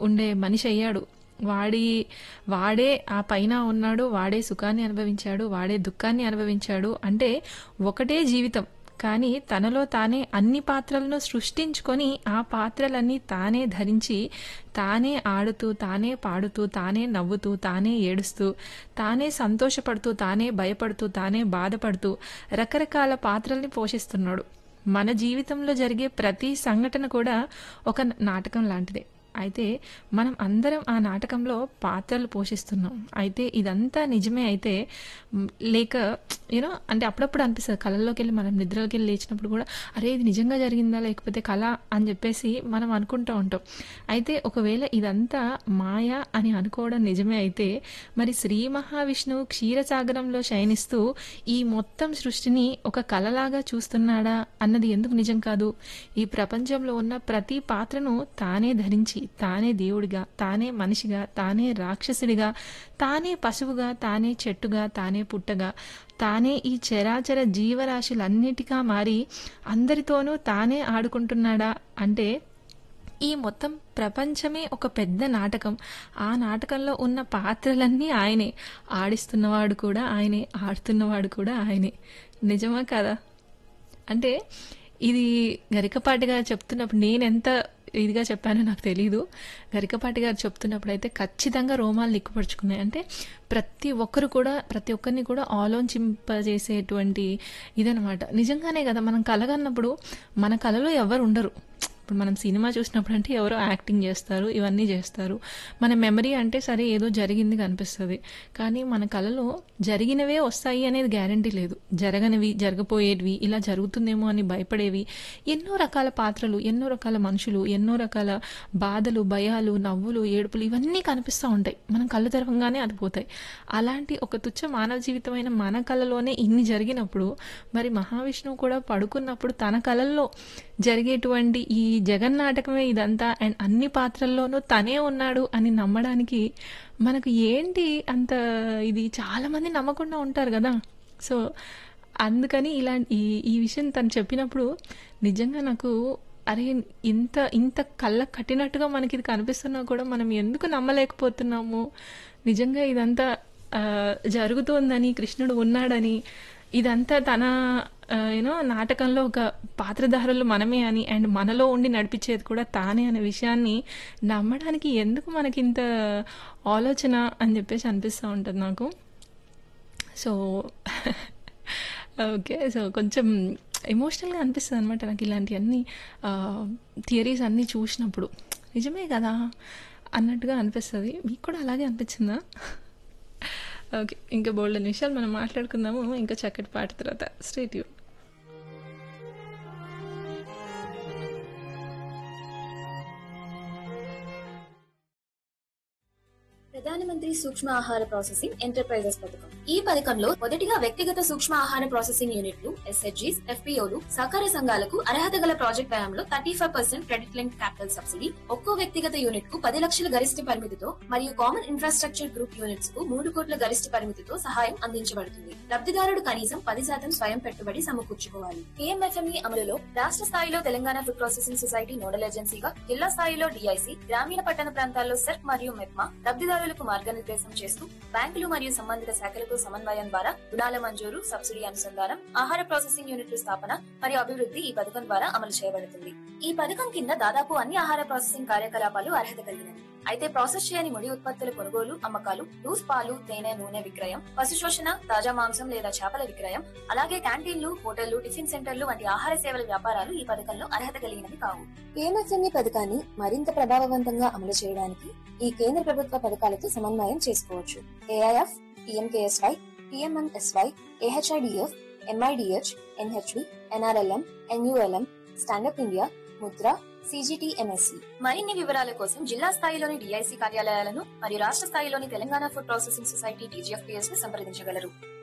ఉండే మనిషి అయ్యాడు వాడి వాడే ఆ పైన ఉన్నాడు వాడే సుఖాన్ని అనుభవించాడు వాడే దుఃఖాన్ని అనుభవించాడు అంటే ఒకటే జీవితం కానీ తనలో తానే అన్ని పాత్రలను సృష్టించుకొని ఆ పాత్రలన్నీ తానే ధరించి తానే ఆడుతూ తానే పాడుతూ తానే నవ్వుతూ తానే ఏడుస్తూ తానే సంతోషపడుతూ తానే భయపడుతూ తానే బాధపడుతూ రకరకాల పాత్రల్ని పోషిస్తున్నాడు మన జీవితంలో జరిగే ప్రతి సంఘటన కూడా ఒక నాటకం లాంటిదే అయితే మనం అందరం ఆ నాటకంలో పాత్రలు పోషిస్తున్నాం అయితే ఇదంతా నిజమే అయితే మ్, లేక యూనో అంటే అప్పుడప్పుడు అనిపిస్తుంది కళల్లోకి వెళ్ళి మనం నిద్రలోకి వెళ్ళి లేచినప్పుడు కూడా అరే ఇది నిజంగా జరిగిందా లేకపోతే కళ అని చెప్పేసి మనం అనుకుంటూ ఉంటాం అయితే ఒకవేళ ఇదంతా మాయ అని అనుకోవడం నిజమే అయితే మరి శ్రీ మహావిష్ణువు క్షీరసాగరంలో శయనిస్తూ ఈ మొత్తం సృష్టిని ఒక కళలాగా చూస్తున్నాడా అన్నది ఎందుకు నిజం కాదు ఈ ప్రపంచంలో ఉన్న ప్రతి పాత్రను తానే ధరించి తానే దేవుడిగా తానే మనిషిగా తానే రాక్షసుడిగా తానే పశువుగా తానే చెట్టుగా తానే పుట్టగా తానే ఈ చరాచర జీవరాశులన్నిటిగా మారి అందరితోనూ తానే ఆడుకుంటున్నాడా అంటే ఈ మొత్తం ప్రపంచమే ఒక పెద్ద నాటకం ఆ నాటకంలో ఉన్న పాత్రలన్నీ ఆయనే ఆడిస్తున్నవాడు కూడా ఆయనే ఆడుతున్నవాడు కూడా ఆయనే నిజమా కదా అంటే ఇది గరికపాటి గారు చెప్తున్నప్పుడు నేను ఎంత ఇదిగా చెప్పానో నాకు తెలియదు గరికపాటి గారు చెప్తున్నప్పుడు అయితే ఖచ్చితంగా రోమాలు నిక్కుపరుచుకున్నాయి అంటే ప్రతి ఒక్కరు కూడా ప్రతి ఒక్కరిని కూడా ఆలోచింపజేసేటువంటి ఇదనమాట నిజంగానే కదా మనం కలగన్నప్పుడు మన కళలో ఎవరు ఉండరు ఇప్పుడు మనం సినిమా చూసినప్పుడు అంటే ఎవరో యాక్టింగ్ చేస్తారు ఇవన్నీ చేస్తారు మన మెమరీ అంటే సరే ఏదో జరిగింది కనిపిస్తుంది కానీ మన కళలో జరిగినవే వస్తాయి అనేది గ్యారంటీ లేదు జరగనివి జరగపోయేవి ఇలా జరుగుతుందేమో అని భయపడేవి ఎన్నో రకాల పాత్రలు ఎన్నో రకాల మనుషులు ఎన్నో రకాల బాధలు భయాలు నవ్వులు ఏడుపులు ఇవన్నీ కనిపిస్తూ ఉంటాయి మనం కళ్ళు తెరవంగానే అది పోతాయి అలాంటి ఒక తుచ్చ మానవ జీవితమైన మన కళలోనే ఇన్ని జరిగినప్పుడు మరి మహావిష్ణువు కూడా పడుకున్నప్పుడు తన కళల్లో జరిగేటువంటి ఈ జగన్నాటకమే ఇదంతా అండ్ అన్ని పాత్రల్లోనూ తనే ఉన్నాడు అని నమ్మడానికి మనకు ఏంటి అంత ఇది చాలా మంది నమ్మకుండా ఉంటారు కదా సో అందుకని ఇలా ఈ ఈ విషయం తను చెప్పినప్పుడు నిజంగా నాకు అరే ఇంత ఇంత కళ్ళ కట్టినట్టుగా మనకి ఇది కనిపిస్తున్నా కూడా మనం ఎందుకు నమ్మలేకపోతున్నాము నిజంగా ఇదంతా ఆ, జరుగుతోందని కృష్ణుడు ఉన్నాడని ఇదంతా తన యూనో నాటకంలో ఒక పాత్రధారులు మనమే అని అండ్ మనలో ఉండి నడిపించేది కూడా తానే అనే విషయాన్ని నమ్మడానికి ఎందుకు మనకి ఇంత ఆలోచన అని చెప్పేసి అనిపిస్తూ ఉంటుంది నాకు సో ఓకే సో కొంచెం ఎమోషనల్గా అనిపిస్తుంది అనమాట నాకు ఇలాంటివన్నీ థియరీస్ అన్నీ చూసినప్పుడు నిజమే కదా అన్నట్టుగా అనిపిస్తుంది మీకు కూడా అలాగే అనిపించిందా ఓకే ఇంకా బోల్డ్ నిమిషాలు మనం మాట్లాడుకుందాము ఇంకా చక్కటి పాట తర్వాత స్ట్రేట్ యూ ప్రధానమంత్రి సూక్ష్మ ఆహార ప్రాసెసింగ్ ఎంటర్ప్రైజెస్ పథకం ఈ పథకంలో మొదటిగా వ్యక్తిగత సూక్ష్మ ఆహార ప్రాసెసింగ్ యూనిట్లు ఎస్హెచ్జీస్ ఎఫ్పిఓలు సహకార సంఘాలకు అర్హత గల ప్రాజెక్ట్ వ్యయంలో thirty five percent credit link capital subsidy ఒక్కో వ్యక్తిగత యూనిట్ కు పది లక్షల గరిష్ట పరిమితితో మరియు కామన్ ఇన్ఫ్రాస్ట్రక్చర్ గ్రూప్ యూనిట్స్ కు మూడు కోట్ల గరిష్ట పరిమితితో సహాయం అందించబడుతుంది లబ్ధిదారుడు కనీసం పది శాతం స్వయం పెట్టుబడి సమకూర్చుకోవాలి పిఎంఎఫ్ఎంఈ అమలులో రాష్ట్ర స్థాయిలో Telangana food processing society nodal ఏజెన్సీగా జిల్లా స్థాయిలో డిఐసి గ్రామీణ పట్టణ ప్రాంతాల్లో సెర్క్ మరియు మెప్మా లబ్ధిదారులకు మార్గనిర్దేశం చేస్తూ బ్యాంకులు మరియు సంబంధిత శాఖలతో సమన్వయం ద్వారా రుణాల మంజూరు సబ్సిడీ అనుసంధానం ఆహార ప్రాసెసింగ్ యూనిట్ల స్థాపన మరియు అభివృద్ధి ఈ పథకం ద్వారా అమలు చేయబడుతుంది ఈ పథకం కింద దాదాపు అన్ని ఆహార ప్రాసెసింగ్ కార్యకలాపాలు అర్హత కలిగినవి అయితే ప్రాసెస్ చేయని ముడి ఉత్పత్తుల కొనుగోలు అమ్మకాలు లూస్ పాలు తేనె నూనె విక్రయం పశు శోషణ తాజా మాంసం లేదా చేపల విక్రయం అలాగే క్యాంటీన్లు హోటళ్లు టిఫిన్ సెంటర్లు వంటి ఆహార సేవల వ్యాపారాలు ఈ పథకంలో అర్హత కలిగినవి కావు పిఎంఎఫ్ఎంఈ పథకాన్ని మరింత ప్రభావవంతంగా అమలు చేయడానికి ఈ కేంద్ర ప్రభుత్వ పథకాలతో సమన్వయం చేసుకోవచ్చు AIF PMKSY PMMSY AHIDF MIDH NHB NRLM NULM stand up India Mudra CGTMSC మరిన్ని వివరాల కోసం జిల్లా స్థాయిలోని డిఐసి కార్యాలయాలను మరియు రాష్ట్ర స్థాయిలోని Telangana food processing society TGFPS ను సంప్రదించగలరు